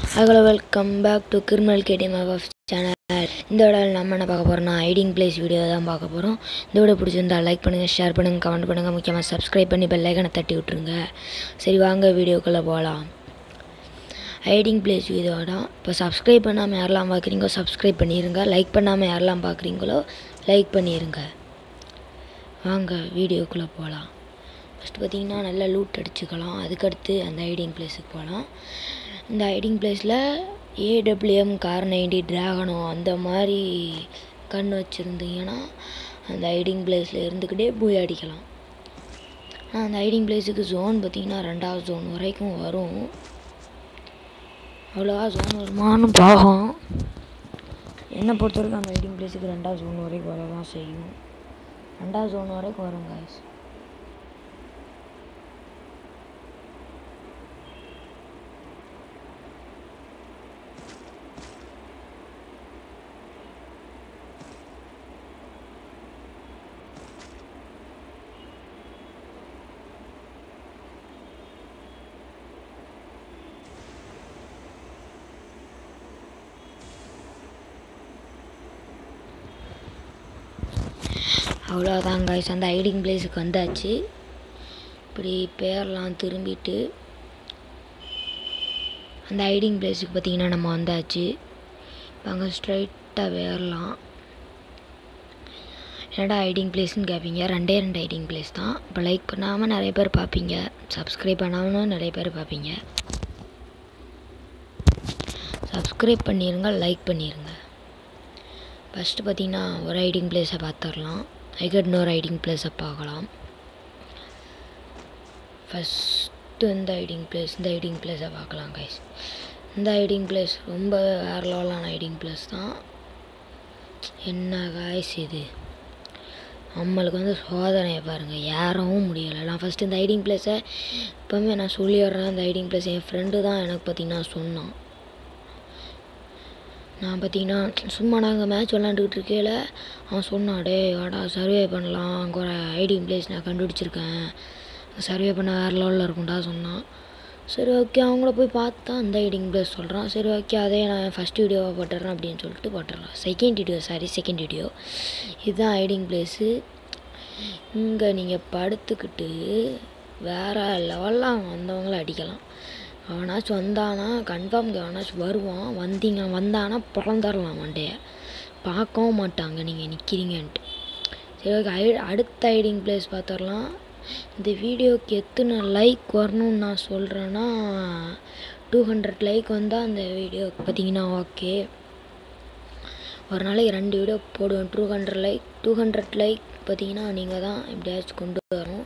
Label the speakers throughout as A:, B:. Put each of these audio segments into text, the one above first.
A: hello welcome back to criminal KTM of channel இந்த வீடியோவில் நம்ம என்ன பார்க்க போகிறோம்னா ஐடிங் பிளேஸ் வீடியோ தான் பார்க்க போகிறோம் இந்த வீடியோ பிடிச்சிருந்தா லைக் பண்ணுங்கள் ஷேர் பண்ணுங்கள் கமெண்ட் பண்ணுங்கள் முக்கியமாக சப்ஸ்கிரைப் பண்ணி பெல் ஐக்கனை தட்டி விட்ருங்க சரி வாங்க வீடியோக்குள்ளே போகலாம் ஐடிங் பிளேஸ் வீடியோ தான் இப்போ சப்ஸ்கிரைப் பண்ணாமல் யாரெல்லாம் பார்க்குறீங்களோ சப்ஸ்கிரைப் பண்ணிடுங்க லைக் பண்ணாமல் யாரெல்லாம் பார்க்குறீங்களோ லைக் பண்ணிடுங்க வாங்க வீடியோக்குள்ளே போகலாம் ஃபஸ்ட்டு பார்த்தீங்கன்னா நல்லா லூட் அடிச்சுக்கலாம் அதுக்கடுத்து அந்த ஐடிங் பிளேஸுக்கு போகலாம் இந்த ஐடிங் பிளேஸில் ஏடபிள்யூஎம் கார் நைன்டி ட்ராகனோ அந்த மாதிரி கண் வச்சுருந்தீங்கன்னா அந்த ஐடிங் பிளேஸில் இருந்துக்கிட்டே போய் அடிக்கலாம் ஆனால் அந்த ஐடிங் பிளேஸுக்கு ஜோன் பார்த்திங்கன்னா ரெண்டாவது ஜோன் வரைக்கும் வரும் அவ்வளோவா ஜோன் வருமானு பார்க்கும் என்னை பொறுத்த வரைக்கும் அந்த ஐடிங் பிளேஸுக்கு ரெண்டாவது ஜோன் வரைக்கும் வர தான் செய்யும் ரெண்டாவது ஜோன் வரைக்கும் வரும் guys அவ்வளோதான் காய்ஸ் அந்த ஐடிங் பிளேஸுக்கு வந்தாச்சு இப்படி பேர்லாம் திரும்பிட்டு அந்த ஐடிங் பிளேஸுக்கு பார்த்தீங்கன்னா நம்ம வந்தாச்சு இப்போ அங்கே ஸ்ட்ரைட்டாக வேறலாம் என்னடா ஐடிங் பிளேஸ்னு கேட்பீங்க ரெண்டே ரெண்டு ஐடிங் பிளேஸ் தான் இப்போ லைக் பண்ணாமல் நிறைய பேர் பார்ப்பீங்க சப்ஸ்கிரைப் பண்ணாமலும் நிறைய பேர் பார்ப்பீங்க சப்ஸ்கிரைப் பண்ணிடுங்க லைக் பண்ணிடுங்க ஃபஸ்ட்டு பார்த்தீங்கன்னா ஒரு ஐடிங் பிளேஸை பார்த்துடலாம் அதுக்கு இன்னொரு ஐடிங் பிளேஸை பார்க்கலாம் ஃபஸ்ட்டு இந்த ஐடிங் பிளேஸ் இந்த ஐடிங் பிளேஸை பார்க்கலாம் கைஸ் இந்த ஐடிங் பிளேஸ் ரொம்ப வேறு லெவலான ஐடிங் பிளேஸ் தான் என்ன காய்ஸ் இது நம்மளுக்கு வந்து சோதனையை பாருங்கள் ஏறவும் முடியலை நான் ஃபஸ்ட்டு இந்த ஐடிங் பிளேஸை இப்போவுமே நான் சொல்லிடுறேன் இந்த ஐடிங் பிளேஸ் என் ஃப்ரெண்டு தான் எனக்கு பார்த்தீங்கன்னா சொன்னான் நான் பார்த்தீங்கன்னா சும்மா நாங்கள் மேட்ச் விளாண்டுக்கிட்டு இருக்கையில் அவன் சொன்னான் டே வாடா சர்வே பண்ணலாம் அங்கே ஒரு ஐடிங் பிளேஸ் நான் கண்டுபிடிச்சிருக்கேன் சர்வே பண்ண வேறு லெவலில் இருக்கும்டா சொன்னான் சரி ஓகே அவங்கள போய் பார்த்தா அந்த ஐடிங் பிளேஸ் சொல்கிறான் சரி ஓகே அதே நான் ஃபஸ்ட் வீடியோவாக போட்டுறேன் அப்படின்னு சொல்லிட்டு போட்டுடலாம் second video sorry second video இதுதான் ஐடிங் பிளேஸு இங்கே நீங்கள் படுத்துக்கிட்டு வேறு லெவலில் வந்தவங்கள அடிக்கலாம் அவனாச்சும் வந்தானா கன்ஃபார்ம் அவனாச்சும் வருவான் வந்தீங்க வந்தானா பிறந்தரலாம் மண்டையை பார்க்கவும் மாட்டாங்க நீங்கள் நிற்கிறீங்கன்ட்டு சரி ஓகே ஐ அடுத்த ஐடிங் பிளேஸ் பார்த்துடலாம் இந்த வீடியோக்கு எத்தனை லைக் வரணும்னு நான் சொல்கிறேன்னா டூ ஹண்ட்ரட் லைக் வந்தால் அந்த வீடியோ பார்த்தீங்கன்னா ஓகே ஒரு நாளைக்கு ரெண்டு வீடியோ போடுவேன் two hundred like two hundred like பார்த்தீங்கன்னா நீங்கள் தான் எப்படியாச்சும் கொண்டு வரும்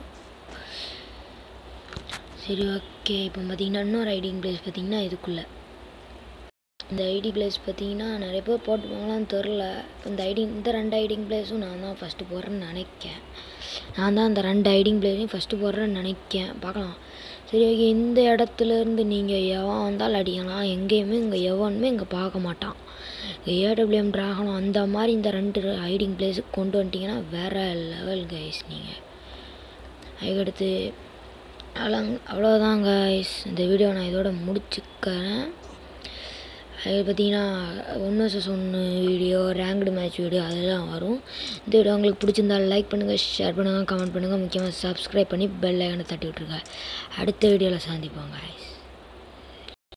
A: சரி ஓகே இப்போ பார்த்தீங்கன்னா இன்னொரு ஐடிங் பிளேஸ் பார்த்தீங்கன்னா இதுக்குள்ளே இந்த ஐடி பிளேஸ் பார்த்தீங்கன்னா நிறைய பேர் போட்டுப்பாங்களான்னு தெரில இப்போ இந்த ஐடி இந்த ரெண்டு ஐடிங் பிளேஸும் நான் தான் ஃபஸ்ட்டு போடுறேன்னு நினைக்கேன் நான் தான் அந்த ரெண்டு ஐடிங் பிளேஸையும் ஃபஸ்ட்டு போடுறேன்னு நினைக்கேன் பார்க்கலாம் சரி ஓகே இந்த இடத்துலேருந்து நீங்கள் எவன் வந்தாலும் அடிக்கலாம் எங்கேயுமே இங்கே எவனுமே இங்கே பார்க்க மாட்டான் ஏடபிள்யூஎம் ட்ராகனம் அந்த மாதிரி இந்த ரெண்டு ஐடிங் பிளேஸுக்கு கொண்டு வந்துட்டிங்கன்னா வேறு லெவல் கைஸ் நீங்கள் அதுக்கடுத்து அவ்வளோ அவ்வளோதான் கைஸ் இந்த வீடியோ நான் இதோட முடிச்சுக்கிறேன் அது பார்த்தீங்கன்னா ஒன்று வர்சஸ் ஒன்று வீடியோ ரேங்க்டு மேட்ச் வீடியோ அதெல்லாம் வரும் இந்த வீடியோ உங்களுக்கு பிடிச்சிருந்தால் லைக் பண்ணுங்கள் ஷேர் பண்ணுங்கள் கமெண்ட் பண்ணுங்கள் முக்கியமாக சப்ஸ்கிரைப் பண்ணி பெல் ஐக்கனை தட்டி விட்ருங்க அடுத்த வீடியோவில் சந்திப்போம் கைஸ்